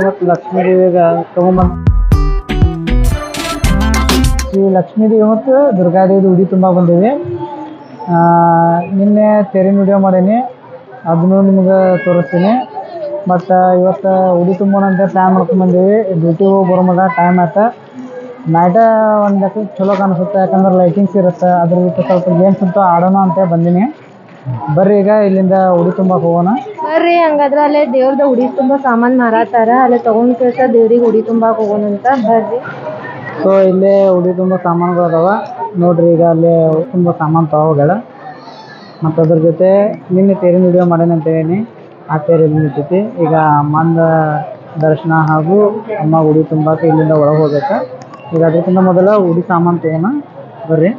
ಮತ್ತು ಲಕ್ಷ್ಮೀ ದೇವಿಗೆ ತಗೊಂಬಂದು ಶ್ರೀ ಲಕ್ಷ್ಮೀ ದೇವಿ ಮತ್ತು ದುರ್ಗಾದೇವಿ ಉಡಿ ತುಂಬ ಬಂದಿವೆ ಆ, ನಿನ್ನೆ ತೆರಿನ ವಿಡಿಯೋ ಮಾಡೀನಿ ಅದನ್ನು ನಿಮ್ಗೆ ತೋರಿಸ್ತೀನಿ ಮತ್ತು ಇವತ್ತು ಉಡಿ ತುಂಬೋಣ ಅಂತ ಪ್ಲ್ಯಾನ್ ಮಾಡ್ಕೊಂಡು ಬಂದೀವಿ ಡ್ಯೂಟಿಗೆ ಹೋಗಿ ಬರೋ ಮಗ ಟೈಮ್ ಆಯ್ತು ನೈಟ ಒಂದು ಲೆಕ್ಕ ಚಲೋ ಕಾಣಿಸುತ್ತೆ ಯಾಕಂದ್ರೆ ಲೈಟಿಂಗ್ಸ್ ಇರುತ್ತೆ ಅದ್ರ ಜೊತೆ ಸ್ವಲ್ಪ ಗೇಮ್ಸ್ ಅಂತ ಆಡೋಣ ಅಂತ ಬಂದೀನಿ ಬರ್ರಿ ಈಗ ಇಲ್ಲಿಂದ ಉಡಿ ತುಂಬಕ್ಕೆ ಹೋಗೋಣ ಬರ್ರಿ ಹಂಗಾದ್ರೆ ಅಲ್ಲೇ ದೇವ್ರದ ಉಡಿ ತುಂಬಾ ಸಾಮಾನ್ ಮಾರಾತಾರ ಅಲ್ಲೇ ತಗೊಂಡ್ ಕೇಳ್ಸ ದೇವ್ರಿಗೆ ಉಡಿ ತುಂಬಾಕ್ ಹೋಗೋಣ ಅಂತ ಬರ್ರಿ ಸೊ ಇಲ್ಲೇ ಉಡಿ ತುಂಬ ಸಾಮಾನುಗಳು ಅದಾವ ನೋಡ್ರಿ ಈಗ ಅಲ್ಲೇ ಉಡಿ ತುಂಬ ಸಾಮಾನು ತಗೋಗಳ ಮತ್ತು ಅದ್ರ ಜೊತೆ ನಿನ್ನೆ ತೇರಿನ ವಿಡಿಯೋ ಮಾಡೇನಿ ಅಂತ ಹೇಳೀನಿ ಆ ತೇರು ಇಲ್ಲಿ ನಿಂತೈತಿ ಈಗ ಅಮ್ಮಂದ ದರ್ಶನ ಹಾಗೂ ಅಮ್ಮ ಉಡಿ ತುಂಬಕ್ಕೆ ಇಲ್ಲಿಂದ ಒಳಗೆ ಹೋಗ್ಬೇಕು ಈಗ ಅದಕ್ಕಿಂತ ಮೊದಲ ಉಡಿ ಸಾಮಾನು ತಗೋಣ ಬರ್ರಿ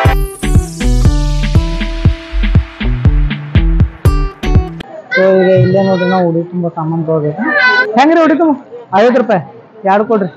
ಸೊ ಈಗ ಇಲ್ಲೇ ನೋಡ್ರಿ ನಾವು ಉಡಿ ತುಂಬ ಸಾಮಾನು ತಗೋಬೇಕು ಹೆಂಗ್ರಿ ಉಡಿ ತುಂಬ ಐವತ್ತು ರೂಪಾಯಿ ಎರಡು ಕೊಡ್ರಿ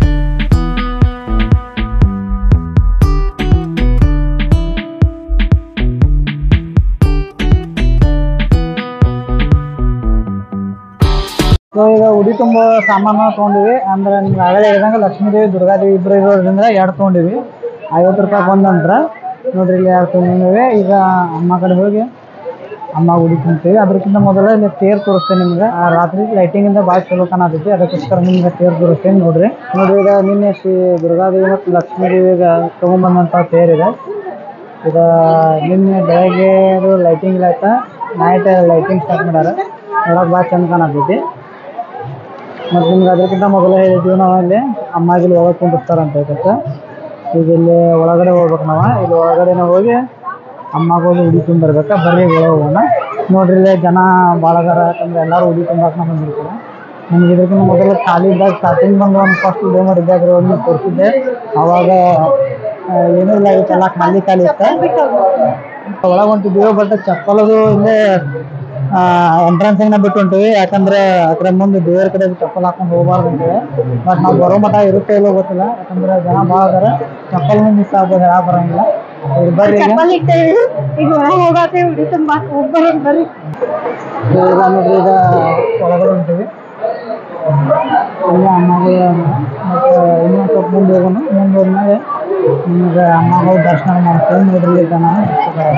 ಸೊ ಈಗ ಉಡಿ ತುಂಬ ಸಾಮಾನು ತೊಗೊಂಡಿವಿ ಅಂದ್ರೆ ನಿಮ್ಗೆ ಆಗಲೇ ಹೇಳ್ದಂಗೆ ಲಕ್ಷ್ಮೀದೇವಿ ದುರ್ಗಾದೇವಿ ಇಬ್ಬರು ಇರೋದ್ರಿಂದ ಎರಡು ತೊಗೊಂಡಿವಿ ಐವತ್ತು ರೂಪಾಯಿ ಬಂದ ನಂತರ ನೋಡ್ರಿ ಇಲ್ಲಿ ಎರಡು ತೊಗೊಂಡಿವಿ ಈಗ ಅಮ್ಮ ಕಡೆ ಹೋಗಿ ಅಮ್ಮ ಉಡಿ ತುಂಬ್ತೀವಿ ಅದಕ್ಕಿಂತ ಮೊದಲ ಇಲ್ಲಿ ತೇರು ತೋರಿಸ್ತೇನೆ ನಿಮ್ಗೆ ಆ ರಾತ್ರಿ ಲೈಟಿಂಗಿಂದ ಭಾಳ ಚಲೋ ಕಾಣತೈತಿ ಅದಕ್ಕೋಸ್ಕರ ನಿಮ್ಗೆ ತೇರು ತೋರಿಸ್ತೇನೆ ನೋಡ್ರಿ ನೋಡ್ರಿ ಈಗ ನಿನ್ನೆ ಶ್ರೀ ದುರ್ಗಾದೇವಿ ಮತ್ತು ಲಕ್ಷ್ಮೀ ದೇವಿಗೆ ತೊಗೊಂಬಂದಂಥ ತೇರಿದೆ ಇದು ನಿನ್ನೆ ಬೆಳಗ್ಗೆ ಲೈಟಿಂಗ್ ಇಲ್ಲ ನೈಟ್ ಲೈಟಿಂಗ್ ಸ್ಟಾರ್ಟ್ ಮಾಡ್ಯಾರ ನೋಡೋಕೆ ಭಾಳ ಚಂದ ಕಾಣತೈತಿ ಮತ್ತು ನಿಮ್ಗೆ ಅದಕ್ಕಿಂತ ಮೊದಲೇ ಹೇಳಿದ್ವಿ ನಾವು ಇಲ್ಲಿ ಅಮ್ಮಾಗಿಲ್ಲಿ ಒಳಗೆ ಕುಂಡಿಸ್ತಾರಂತ ಇದಕ್ಕೆ ಈಗ ಇಲ್ಲಿ ಒಳಗಡೆ ಹೋಗ್ಬೇಕು ನಾವು ಇಲ್ಲಿ ಒಳಗಡೆನೇ ಹೋಗಿ ಅಮ್ಮಗೆ ಹೋಗಿ ಉಡಿ ತುಂಬಿರ್ಬೇಕು ಬರ್ರಿ ಒಳಗೆ ಹೋಗೋಣ ನೋಡ್ರಿ ಇಲ್ಲಿ ಜನ ಭಾಳ ಅದಾರ ಯಾಕಂದ್ರೆ ಎಲ್ಲರೂ ಉಡಿ ತುಂಬಾಕ ಬಂದಿರ್ತಾರೆ ನಮ್ಗೆ ಇದಕ್ಕಿಂತ ಮೊದಲು ಖಾಲಿ ಇದ್ದಾಗ ಸ್ಟಾರ್ಟಿಂಗ್ ಬಂದು ಒಂದು ಫಸ್ಟ್ ವಿಡಿಯೋ ಮಾಡಿದ್ದಾಗ ಒಂದು ತೋರಿಸಿದ್ದೆ ಅವಾಗ ಆ, ಏನೂ ಇಲ್ಲ ಇವತ್ತೆಲ್ಲ ಖಾಲಿ ಖಾಲಿ ಇತ್ತು ಒಳಗೆ ಹೊಂಟಿದ್ದೀವಿ ಬಟ್ ಚಪ್ಪಲದು ಇಲ್ಲೇ ಎಂಟ್ರೆನ್ಸಿಂಗ್ನ ಬಿಟ್ಟು ಹೊಂಟಿವಿ ಯಾಕಂದ್ರೆ ಆ ಕಡೆ ಮುಂದೆ ದೇವ್ರ ಕಡೆ ಚಪ್ಪಲ್ ಹಾಕೊಂಡು ಹೋಗ್ಬಾರ್ದು ಅಂತೇಳಿ ಬಟ್ ನಾವು ಬರೋ ಮಠ ಇರುತ್ತೆ ಇಲ್ಲೋ ಗೊತ್ತಿಲ್ಲ ಯಾಕಂದ್ರೆ ಜನ ಭಾಳ ಅದಾರ ಚಪ್ಪಲ್ನೂ ಮಿಸ್ ಆಗ್ಬೋದು ಹೇಳಕ್ ಬರಂಗಿಲ್ಲ ಇಲ್ಲಿ ಬರ್ರಿ ಈಗ. ಚಪ್ಪಲ್ ಇಟ್ಟೇವಿ ಈಗ ಒಳಗ್ ಹೋಗಾತೆ ಉಡಿ ತುಂಬಾಕ್ ಹೋಗ್ಬರೋಣ ಬರ್ರಿ ಈಗ ನೋಡ್ರಿ ಈಗ ಒಳಗಡೆ ಹೊಂಟಿವಿ ಇಲ್ಲ ಅಮ್ಮಗೆ ಮತ್ತು ಇನ್ನೊಂದು ಸ್ವಲ್ಪ ಮುಂದೆ ಹೋಗೋಣ ಮುಂದೆ ಹೋದ್ಮೇಲೆ ನಿಮಗೆ ಅಮ್ಮ ಹೋಗಿ ದರ್ಶನ ಮಾಡ್ಕೊಂಡು ನೋಡ್ರಿ ಇಲ್ಲಿ ಜನ ಎಷ್ಟು ಬರೋದು.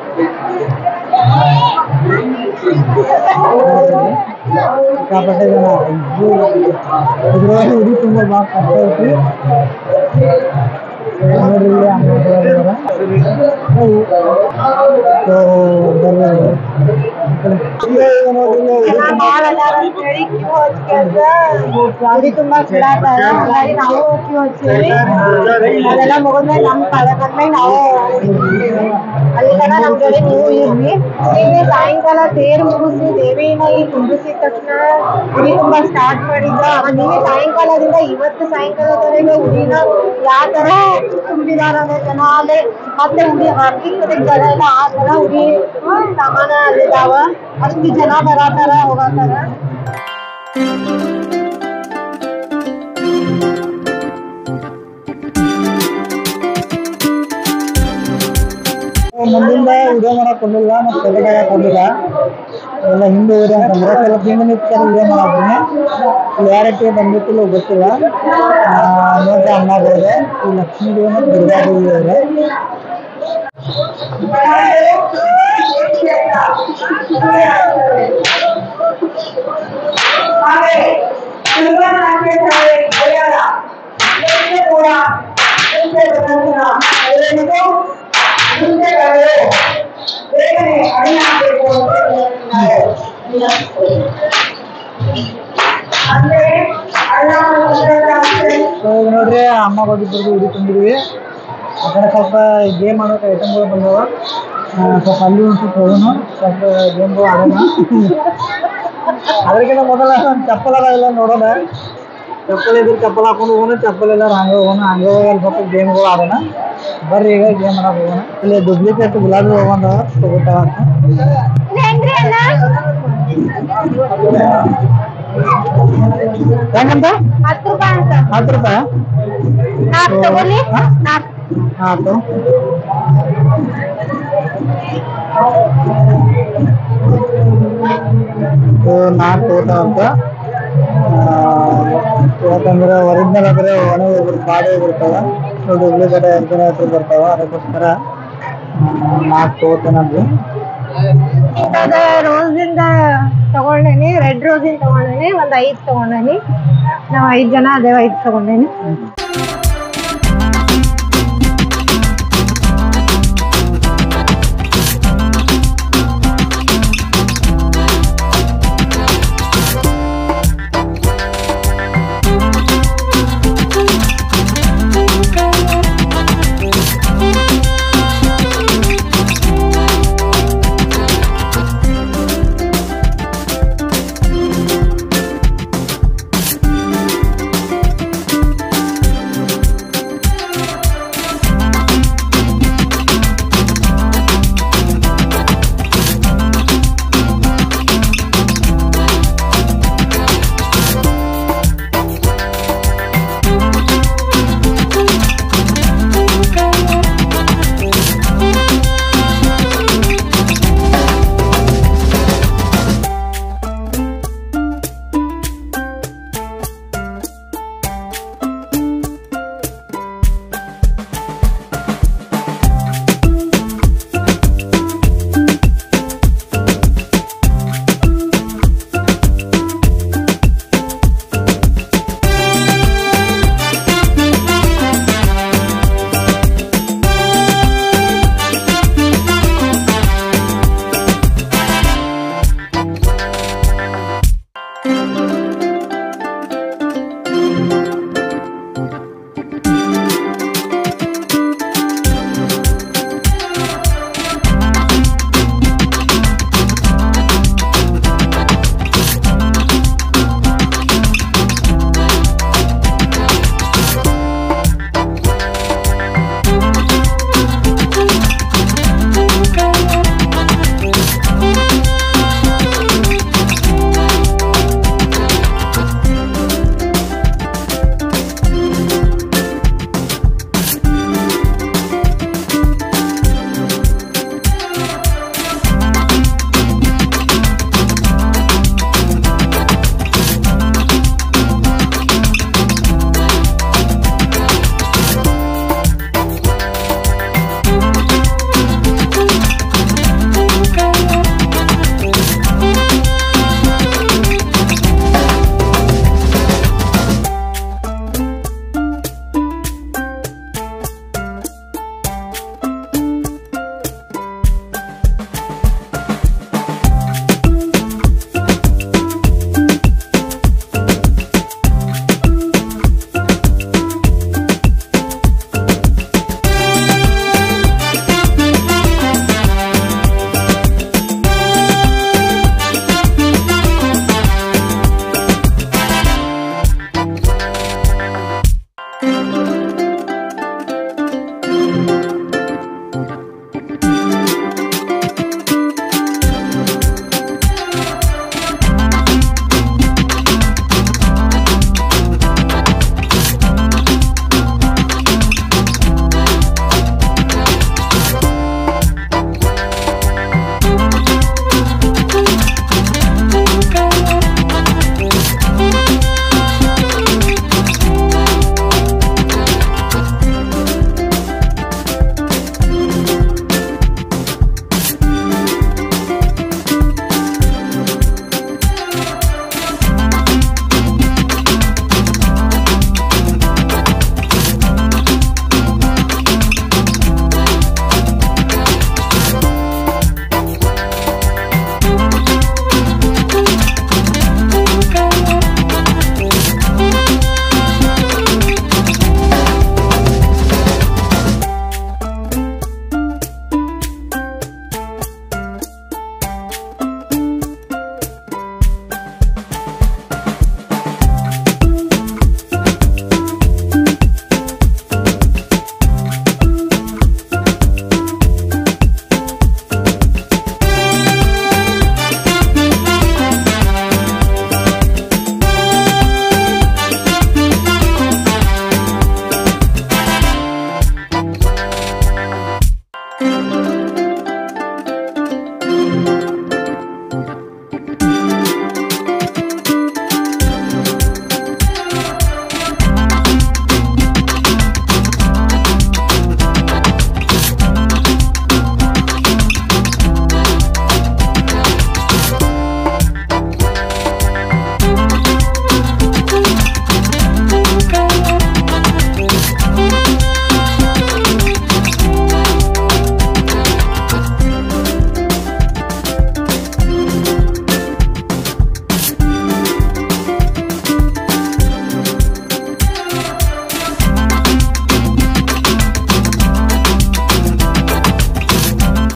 ಸಿಕ್ಕಾಪಟ್ಟೆ ಜನ ಇದು ಇದ್ರೊಳಗೆ ಉಡಿ ತುಂಬ ಭಾಳ ಕಷ್ಟ ಐತಿ ನೋಡ್ರಿ ಇಲ್ಲಿ ಅಮ್ಮ ಸೊ ಬರ್ರಿ ಉಡಿ ತುಂಬಾ ಬಿಡಾತಾರ ಹಾಗಾಗಿ ನಾವು ಕ್ಯೂ ಹಚ್ಚಿವಿ ಅದೆಲ್ಲ ಮುಗಿದ್ಮೇಲೆ ನಮ್ ಕಾಲ ಬಂದ್ಮೇಲೆ ನಾವು ಅಲ್ಲಿ ತನ ನಮ್ ಜೋಡಿ ನೀವು ಇರ್ಲಿ ಈಗ ಸಾಯಂಕಾಲ ತೇರು ಮುಗಿಸಿ ದೇವಿನ ಈ ಕುಂದಿಸಿದ ತಕ್ಷಣ ಉಡಿ ತುಂಬಾ ಸ್ಟಾರ್ಟ್ ಮಾಡಿದ್ರ ನೀವೇ ಸಾಯಂಕಾಲದಿಂದ ಇವತ್ತು ಸಾಯಂಕಾಲದವರೆಗೆ ಉಡಿನ ಯಾವ ತರ ತುಂಬಿದಾರ ಅಂದ್ರೆ ಜನ ಅಲ್ಲೇ ಮತ್ತೆ ಉಡಿ ಹಾಕಿ ಜನ ಎಲ್ಲ ಆ ತರ ಉಡಿ ಸಾಮಾನ ಅಲ್ಲಿದಾವ ಅಷ್ಟು ಜನ ಬರತಾರ ಹೋಗತಾರ ಮುಂದಿಂದ ವಿಡಿಯೋ ಮಾಡಕ್ ಕೊಡ್ಲಿಲ್ಲ ಮತ್ತು ತೆಗೆದಾಗ ಕೊಡ್ಲಿಲ್ಲ ಎಲ್ಲ ಹಿಂದೆ ಹೋದ್ರೆ ಅಂತಂದ್ರೆ ಸ್ವಲ್ಪ ಹಿಂದೆ ನಿಂತ್ಕೊಂಡು ವಿಡಿಯೋ ಮಾಡಾಕ್ತೀನಿ ಕ್ಲಿಯಾರಿಟಿ ಬಂದಿತ್ತಿಲ್ಲ ಗೊತ್ತಿಲ್ಲ ಆ, ನೋಡ್ರಿ ಅಮ್ಮ ಹೋದ್ರೆ ಈ ಲಕ್ಷ್ಮೀ ದೇವಿ ಮತ್ತು ದುರ್ಗಾದೇವಿ ಅವರೇ ಸೊ ಈಗ ನೋಡ್ರಿ ಅಮ್ಮ ಹೋಗಿಬ್ಬರದು ಉಡಿ ತುಂಬಿದ್ವಿ ಆ ಕಡೆ ಸ್ವಲ್ಪ ಗೇಮ್ ಆಡೋಕೆ ಐಟಮ್ಗಳು ಬಂದವ ಆ, ಸ್ವಲ್ಪ ಅಲ್ಲಿ ಒಂದು ಸ್ವಲ್ಪ ಹೋಗೋಣ ಸ್ವಲ್ಪ ಗೇಮ್ಗಳು ಆಡೋಣ ಅದಕ್ಕಿಂತ ಮೊದಲ ಒಂದು ಚಪ್ಪಲ್ ಅದ ಇಲ್ಲ ನೋಡೋಣ ಚಪ್ಪಲ್ ಇದ್ರೆ ಚಪ್ಪಲ್ ಹಾಕೊಂಡು ಹೋಗೋಣ ಚಪ್ಪಲ್ ಎಲ್ಲ ಹಂಗೆ ಹೋಗೋಣ ಹಂಗೆ ಹೋಗಿ ಅಲ್ಲಿ ಸ್ವಲ್ಪ ಗೇಮ್ಗಳು ಆಡೋಣ ಬರ್ರಿ ಈಗ ಗೇಮ್ ಆಡೋಕೆ ಹೋಗೋಣ ಇಲ್ಲಿ ಡುಪ್ಲಿಕೇಟ್ ಗುಲಾಬಿ ಹೋಗೋಣ ತಗೋತಾವ ಅಂತ ಹೆಂಗ್ರಿ ಅಣ್ಣ ಹೆಂಗಂತ ಹತ್ತು ರೂಪಾಯಿ ಅಂತ ಹತ್ತು ರೂಪಾಯಿ ನಾಲ್ಕು ತಗೊಳ್ಳಿ ನಾಲ್ಕು ಆಯ್ತು ನಾಲ್ಕು ಊಟ ಅಂತ ಯಾಕಂದ್ರೆ ಒರಿಜಿನಲ್ ಅಂದ್ರೆ ಒಣ ಹೋಗ್ಬಿಟ್ಟು ಬಾಡಿ ಹೋಗ್ಬಿಡ್ತಾವ ನೋಡಿ ಉಳ್ಳಿಗಡ್ಡೆ ಎರಡು ದಿನ ಹತ್ರ ಬರ್ತಾವ ಅದಕ್ಕೋಸ್ಕರ ನಾಲ್ಕು ತಗೋತೇನಂದ್ವಿ ಅದ ರೋಸಿಂದ ತಗೊಂಡೇನಿ ರೆಡ್ ರೋಸಿಂದ ತಗೊಂಡೇನಿ ಒಂದ್ ಐದ್ ತಗೊಂಡೇನಿ ನಾವ್ ಐದ್ ಜನ ಅದೇ ಐದ್ ತಗೊಂಡೇನಿ